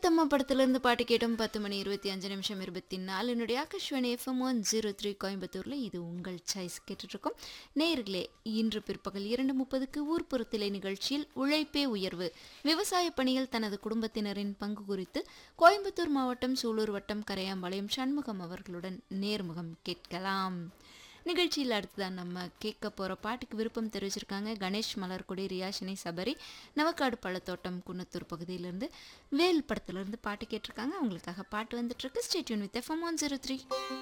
அத்தம்மா படத்திலிருந்து பாட்டு கேட்டோம் பத்து மணி இருபத்தி அஞ்சு நிமிஷம் இருபத்தி நாலு என்னுடைய Akashvani FM one zero three கோயம்புத்தூரில் இது உங்கள் சாய்ஸ் கேட்டுட்ருக்கோம் நேயர்களே இன்று பிற்பகல் இரண்டு முப்பதுக்கு ஊர்ப்புறத்திலே நிகழ்ச்சியில் உழைப்பே உயர்வு விவசாய பணியில் தனது குடும்பத்தினரின் பங்கு குறித்து கோயம்புத்தூர் மாவட்டம் சூலூர் வட்டம் கரையாம்பாளையம் சண்முகம் அவர்களுடன் நேர்முகம் கேட்கலாம் நிகழ்ச்சியில் அடுத்ததான் நம்ம கேட்க போகிற பாட்டுக்கு விருப்பம் தெரிவிச்சிருக்காங்க கணேஷ் மலர்கொடி ரியாஷினி சபரி நவக்காடு பழத்தோட்டம் குன்னத்தூர் பகுதியிலேருந்து வேல் படத்துலேருந்து பாட்டு கேட்டிருக்காங்க அவங்களுக்காக பாட்டு வந்துட்டுருக்கு stay tuned with FM one zero three